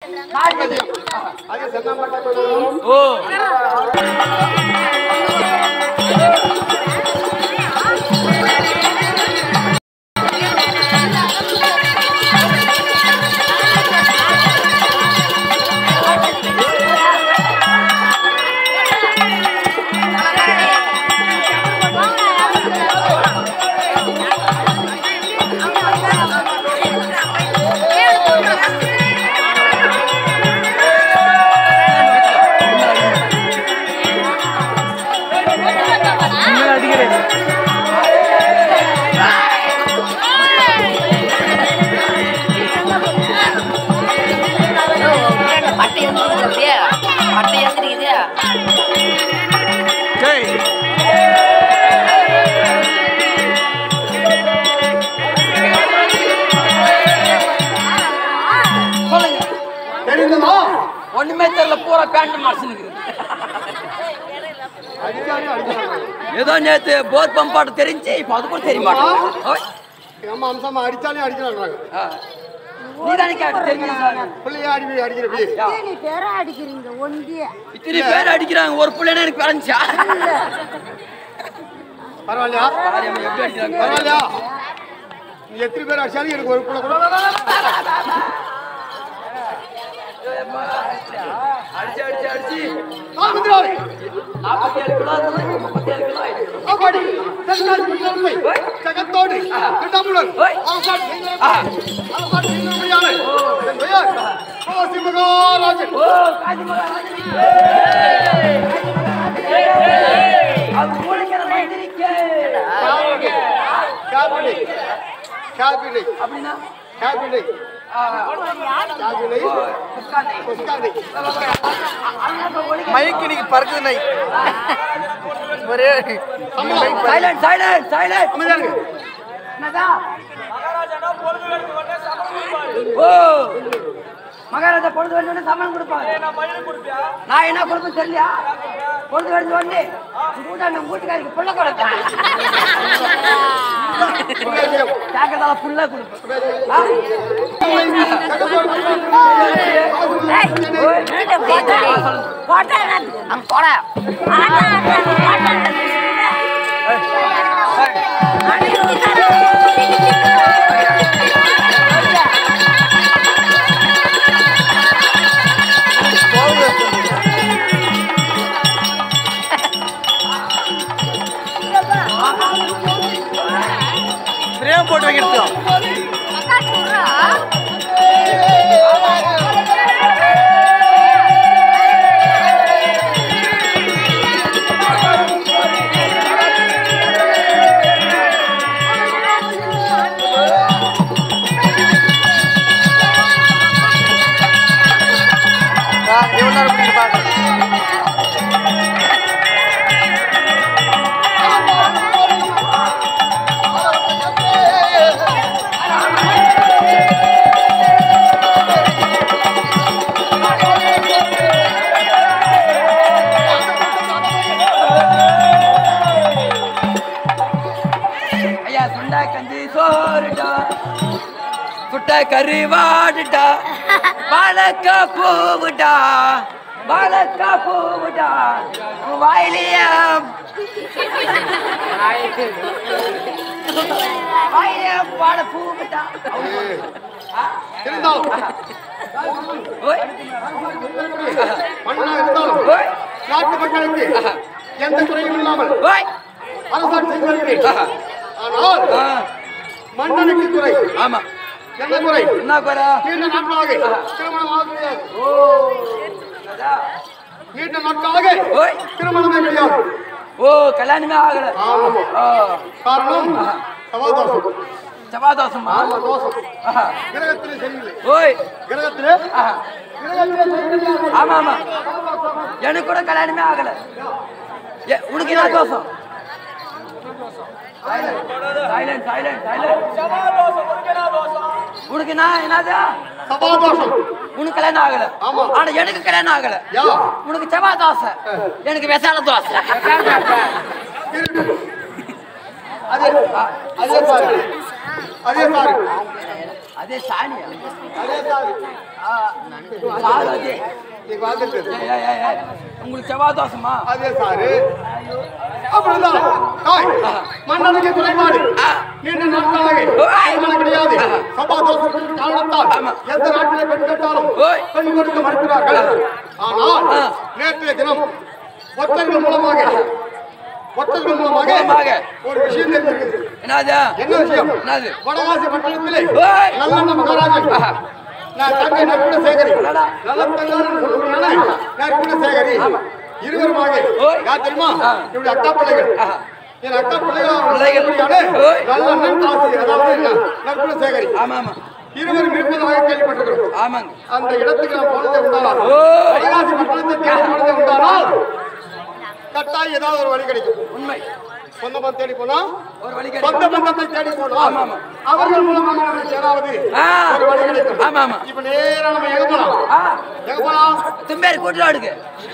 அது சென்னம்பட்ட தொழிலும் ஓ அடிக்கிறேன் பட்டை எந்திரிக்குது அப்படியே பட்டை எந்திரிக்குது டேய் சொல்லுங்க தெரிந்ததா ஒண்ணுமே தெரியல பூரா பேண்ட் மாசுனுக்கு அடிச்சாலே அடிச்சாங்க ஏதோ நேத்து போர் பம்பாட்டு தெரிஞ்சு இப்ப அது கூட தெரிய மாட்டேன் நம்ம அம்சமா அடிச்சாலே அடிக்கிறாங்க நீ தானே கேட்டு தெரிஞ்சு பிள்ளைய அடி அடிக்கிறப்பி நீ பேரா அடிக்கிறீங்க ஒண்டிய இத்தனை பேர் அடிக்கிறாங்க ஒரு பிள்ளைனா எனக்கு வரைஞ்சா பரவாயில்லையா எப்படி அடிக்கிறாங்க பரவாயில்லையா நீ எத்தனை பேர் அடிச்சாலும் எனக்கு ஒரு பிள்ளை கூட அடிச்சு அடிச்சு அடிச்சு ஆமந்திராவை நாற்பத்தி ஏழு கிலோ இருந்தது, முப்பத்தி ஏழு கிலோ ஆயிடுச்சு. அப்படி தென்னாடு பின்னர்மை ஜகத்தோடு திருடாமுலர் அரசாட் அரசாட் சிங்கமையாளை என் பெயர் கோசி மகாராஜன் ஓ, காஞ்சி மகாராஜனுக்கு. அவர் மூலிக்கிற மந்திரிக்கு. கேபினை கேபினை அப்படின்னா கேபினை ஆ, கேபினை ஓ, உட்கார்ந்து. புஸ்கானை மைக் இன்னைக்கு பறக்குது நை ஒரே Silent, silent, silent. அமைதியா இருங்க என்னதா? ஓ மகாராஜா பொழுது வேண்டிய சம்பளம் கொடுப்பாங்க நான் என்ன கொடுப்பேன் தெரியலையா பொழுது வேண்டிய உடனே கூட்டா நம்ம வீட்டுக்காரிக்கு புள்ள கொடுப்பேன் கேட்கறதால புள்ள கொடுப்பேன் ஆ? ஓய். போட்டா அங்க போட ஃப்ரேம் போட்டு வைக்கிறது எவ்வளோ நேரம் பிடிக்குது பாருங்க ஐயா சுண்டா கஞ்சி சோறுடா சுட்ட கறி வாடுடா வாழக்கா பூவுடா வாழக்கா பூவுடா உன் வாயிலியா வாயிலியா வாழ பூவுடா இருந்தாலும் ஓய் மன்னா இருந்தாலும் ஓய் நாட்டு மக்களுக்கு எந்த குறையும் இல்லாமல் ஓய் அரசாட்சி செய்து வருகிறேன் ஆனால் ஆ, மன்னனுக்கு குறை ஆமா என்ன குறை என்ன குறை நீண்ட நாட்களாக திருமணம் ஆக முடியாது ஓ அதான். நீண்ட நாட்களாக ஓய் திருமணமே கிடையாது ஓ கல்யாணமே ஆகல ஆமா ஓ காரணம் சவாதோஷம் செவ்வாதோசமா ஆமா தோஷம் ஆஹா. கிரகத்திலே சரியில்லை ஓய் கிரகத்திலே ஆஹா. கிரகத்திலே சரியில்லை ஆமா ஆமா எனக்கு கூட கல்யாணமே ஆகல ஏ, உனக்கு என்ன தோசம் சைலண்ட் சைலண்ட் சைலண்ட் உனக்கு என்ன என்னது சபாதோஷம் உனக்கு கல்யாணம் ஆகல ஆமா. ஆனா எனக்கு கல்யாணம் ஆகல யா உனக்கு செவ்வாய் தோசை எனக்கு விசால தோசை அதே அதே சாரு அதே சாரு அதே சாணியா அதே சாரு ஆ, சாரு அதே நீங்க வந்துட்டு ஏய், ஏய், ஏய், ஏய். உங்களுக்கு செவ்வாய் தோசமா அதே சாரு அப்படிதான் தாய் மன்னனுக்கு குறைபாடு நீண்ட நாட்களாக திருமணம் கிடையாது சபா தோஷத்தின் காரணத்தால் எந்த நாட்டிலே பெண் கேட்டாலும் ஓய். பெண் கொடுக்க மறுக்கிறார்கள் ஆனால் நேற்றைய தினம் ஒற்றர்கள் மூலமாக ஒற்றர்கள் மூலமாக மூலமாக. ஒரு விஷயம் தெரிஞ்சிருக்கு என்னது என்ன விஷயம் என்னது வடகாசி பட்டணத்திலே ஓய். நல்ல மகாராஜன் ஆஹா. நான் தங்கை நற்குண சேகரி என்னடா? நல்ல தங்காரன் சொல்லுகிறானே நற்குண சேகரி இருவருமாக ஓய். யார் தெரியுமா ஆ. இவருடைய அக்கா பிள்ளைகள் ஆஹா. என் அக்கா பிள்ளைகள் பிள்ளைகள். பிள்ளைகள் ஓய். நல்ல அண்ணன் காசி அதாவது நற்குண சேகரி ஆமா ஆமா இருவரும் இருப்பதாக கேள்விப்பட்டிருக்கிறோம் ஆமாங்க அந்த இடத்துக்கு நான் போனதே உண்டானால் ஓய். வடகாசி பட்டணத்தை தேடி போனதே உண்டானால் கட்டாயம் ஏதாவது ஒரு வழி கிடைக்கும் உண்மை சொந்த பந்தம் தேடி போனா ஒரு வழி சொந்த கிடைக்கும் பந்தத்தை தேடி ஆமா, போனோம் ஆமா. அவர்கள் மூலமாக நமக்கு ஏதாவது ஆ. ஒரு வழி கிடைக்கும் ஆமா, ஆமா. இப்ப நேரா நம்ம எங்க போலாம் ஆ எங்க போலாம் தும்பேரி கூட்டுலாடுக்கு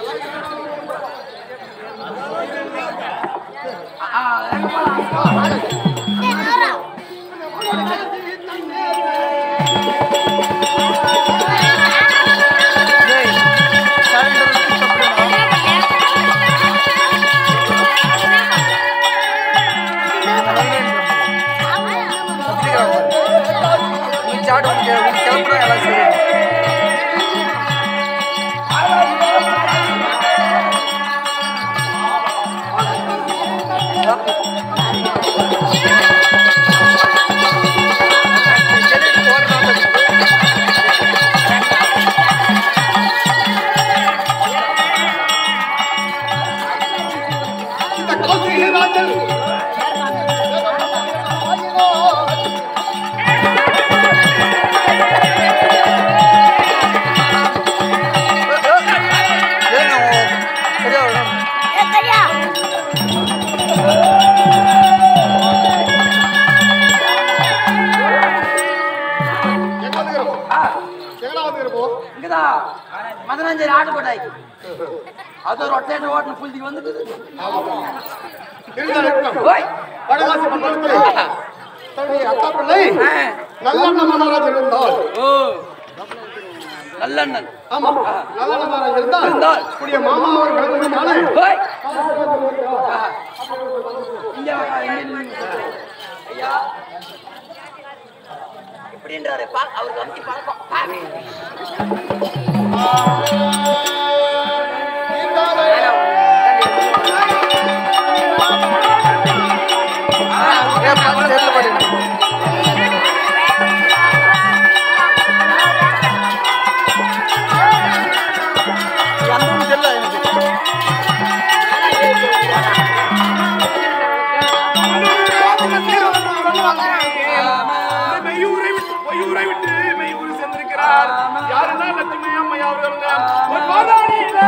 ஆ எங்க போலாம்? இந்த கௌசிகி ராஜன் எங்க வந்துக்கிறோம் ஆ எங்கடா வந்துக்கிறோம் இங்கதான் மதனாஞ்சேரி ஆட்டுக்கோட்டை அது ஒரு ஒட்டேட்டு ஓட்டின புள்ளிக்கு வந்துட்டு இருந்தா இருக்கட்டும் ஓய் வடகாசி பட்டணத்திலே தன்னுடைய அக்கா பிள்ளை ஆ. நல்லண்ண மகாராஜன் இருந்தால் ஓ நல்லண்ணன் ஆமா நல்லண்ண மகாராஜன் இருந்தால் இருந்தால். கூடிய மாமா அவர் கிளம்பினாலே ஓய் ஆ. இங்க வாங்க, இங்க நில்லுங்க. ஐயா இப்படின்றாரு பா அவருக்கு அமுத்தி பழக்கம் பா. மெய்யூரை விட்டு பொய்யூரை விட்டு மெய்யூர் சென்றிருக்கிறார் யாருன்னா லட்சுமி அம்மை அவர்கள் ஒரு பாதாளியிலே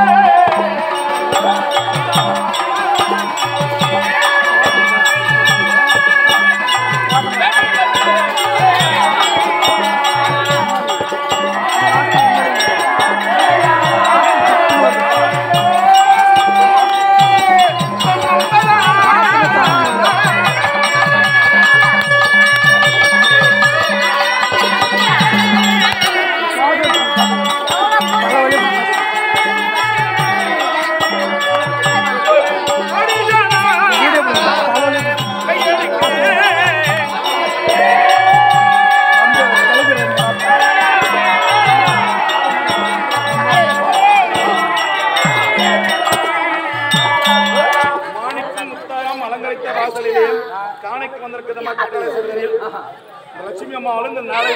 மாணிக்கம் முத்தாரம் அலங்கரித்த வாசலிலே காணைக்கு வந்திருக்கிற கட்டளை சொல்கிறேன் லட்சுமி அம்மாவில் இந்த நாளை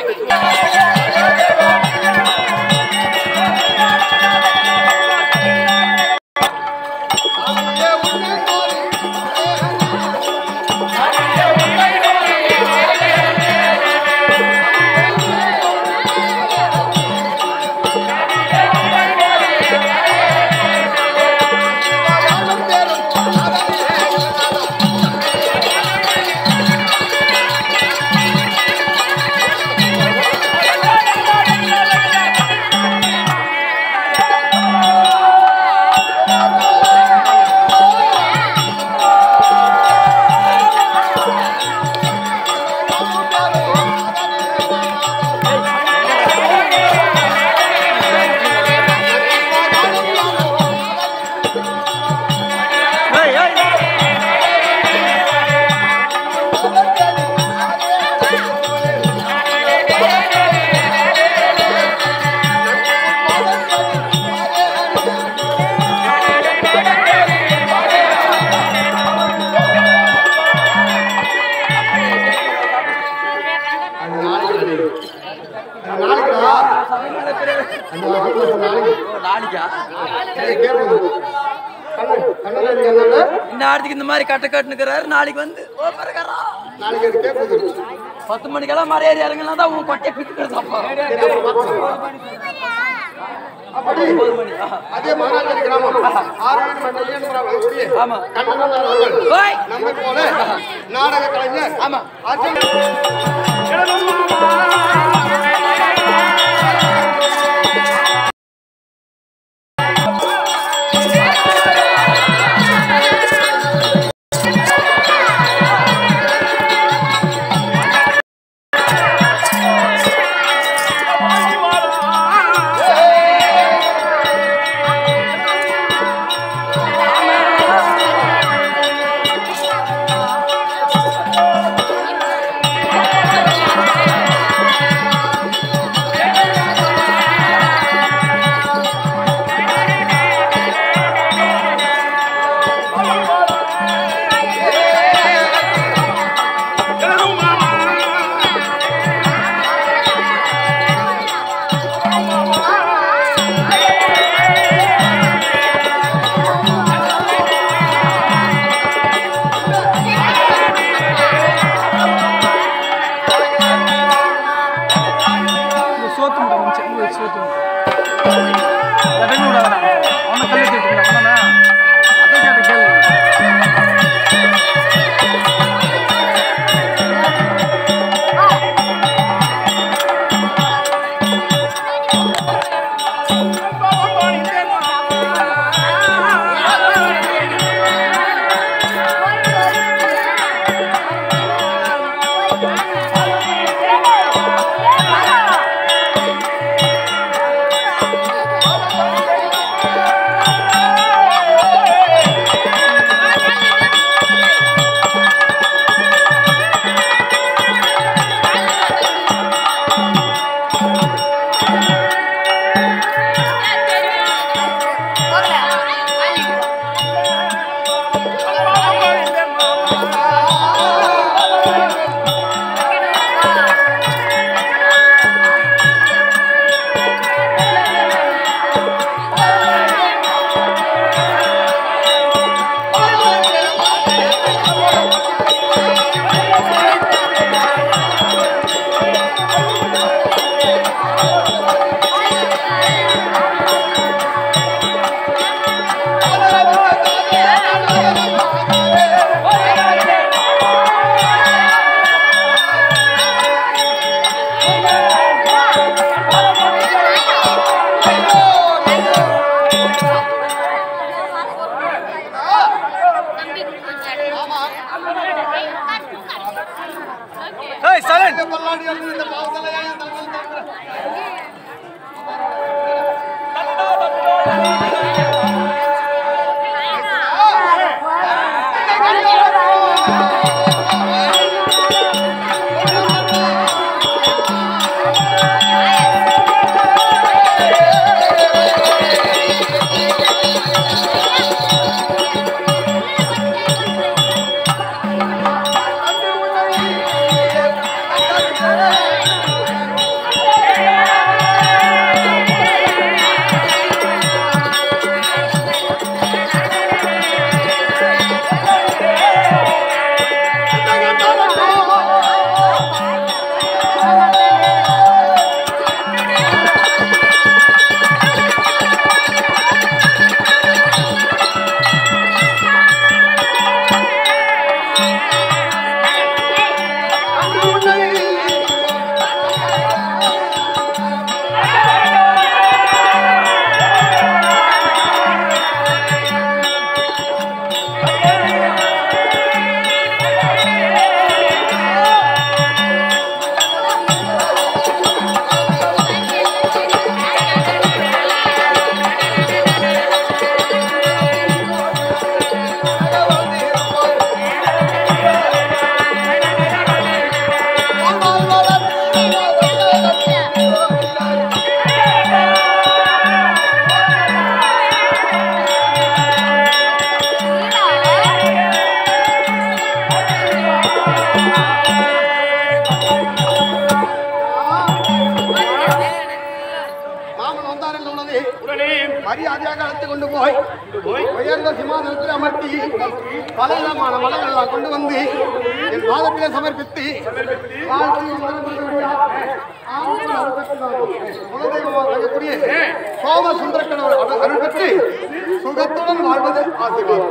ஆ அந்த வாசத்துல நாளைக்கு நாளைக்கா இதை கேட்பது. கண்ணு, கண்ணுல நீங்க என்னன்னா, இந்த ஆடத்துக்கு இந்த மாதிரி கட்ட கட்டுனுக்கிறாரு நாளைக்கு வந்து ஓ பரகரா நாளைக்கு அது கேட்பது. பத்து மணிக்கெல்லாம் மரம் ஏறி இறங்கலாம் தான் உன் கொட்டையை பிச்சுக்கிறது அப்போ அப்படி அதே மகாராஜன் கிராமம் ஆரோக்கியம் மன்ற இயந்திரம் வழங்கக்கூடிய ஆமா. கண்ணனார் அவர்கள் ஓய் நம்மை போல நாடக கலைஞர் ஆமா. அர்ஜுன் சோத்து முட்டை வந்துச்சு இங்க சோத்து ரெண்டு விட அவனை கல்லை கேட்டு அவனா அதை கேட்ட கேள்வி ஏய் சரண் பல்லாடி வந்து இந்த பாவத்தில் ஏன் தங்கள் தங்கள் ஏய் மாமன் வந்தார் என்று உடனே உடனே மரியாதையாக அழைத்து கொண்டு போய் உயர்ந்த சிம்மாசனத்தில் அமர்த்தி பலவிதமான மலங்கள் எல்லாம் கொண்டு வந்து என் பாதத்திலே சமர்ப்பித்து வாழ்த்தி மலர்ந்தவர்களாக ஆமோன் அருள் பெற்றார். குலதெய்வமாக இருக்கக்கூடிய சோம சுந்தரக்கடவுள் அருள் அருள் பெற்று சுகத்துடன் வாழ்வது ஆசீர்வாதம்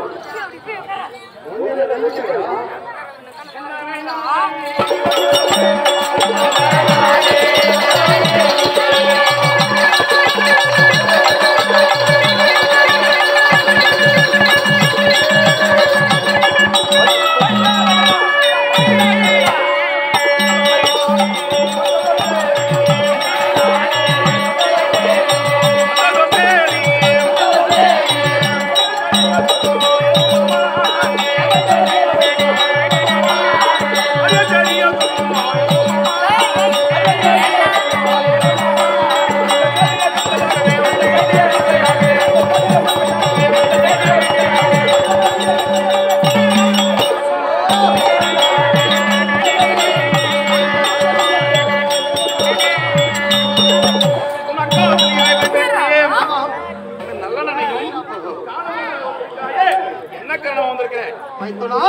என்ன காரணம் வந்திருக்கிறேன் மைத்துனா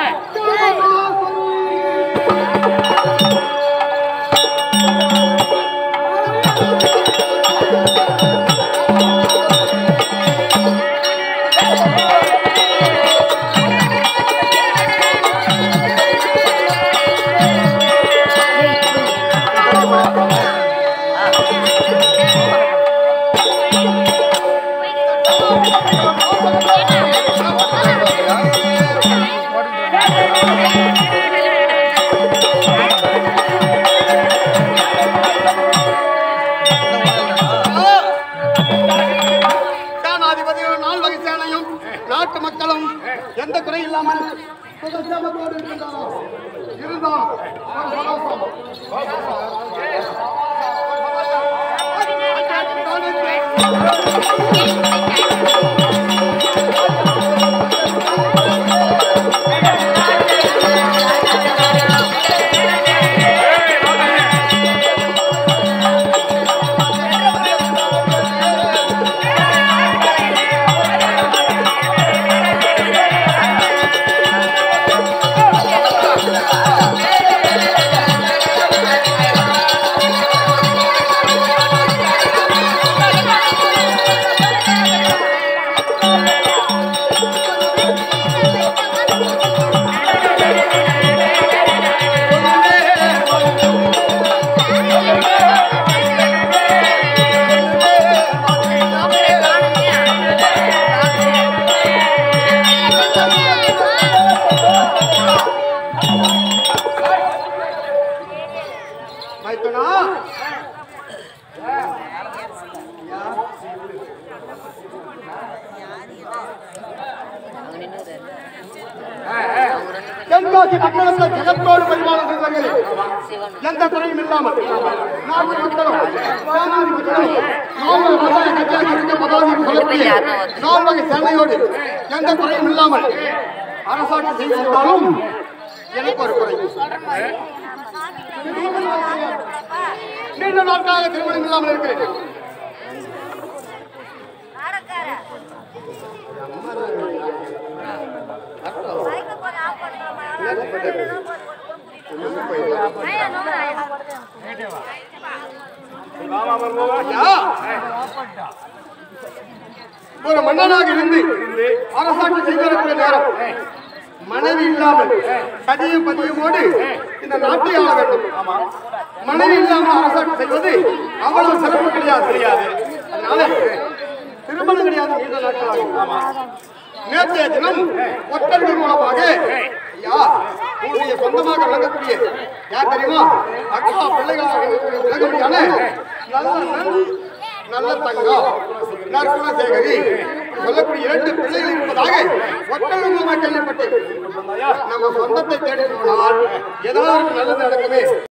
சேனாதிபதியும் நால் வகை சேனையும் நாட்டு மக்களும் எந்த குறை இல்லாமல் சுகசேமத்தோடு இருக்கின்றனர். இருந்தால் ஒரு சந்தோஷம். மைத்துனா தென்காசி மக்களுக்கு ஜெகத்தோடு பரிமாணம் செய்தார்கள் எந்த குறையும் இல்லாமல் நாட்டு மக்களும் சேனாதிபதிகளும் நால்வகை விவசாய கட்சியாக இருக்க பதாதி சொல்லக்கூடிய நால்வகை சேனையோடு எந்த குறையும் இல்லாமல் அரசாட்சி செய்திருந்தாலும் எனக்கு ஒரு குறை நீண்ட நாட்களாக திருமணம் இல்லாமல் இருக்கிறேன் ஆமா வருவோமா ஐயா, ஒரு மன்னனாக இருந்து அரசாட்சி செய்திருக்கிற நேரம் மனைவி இல்லாமல் பதியும் பதியுமோடு இந்த நாட்டை ஆள வேண்டும் மனைவி இல்லாமல் அரசாட்சி செய்வது அவ்வளவு சிறப்பு கிடையாது தெரியாது அதனால திருமணம் கிடையாது நீண்ட நாட்களாக நேற்றைய தினம் ஒற்றர்கள் மூலமாக ஐயா உன்னுடைய சொந்தமாக விளங்கக்கூடிய யார் தெரியுமா அக்கா பிள்ளைகளாக விளங்கக்கூடியான நல்ல நன், நல்ல தங்கம் நற்குணசேகரி சொல்லக்கூடிய இரண்டு பிள்ளைகள் இருப்பதாக ஒற்றர்கள் மூலமாக கேள்விப்பட்டேன் நம்ம சொந்தத்தை தேடி போனால் ஏதாவது ஒரு நல்லது நடக்குமே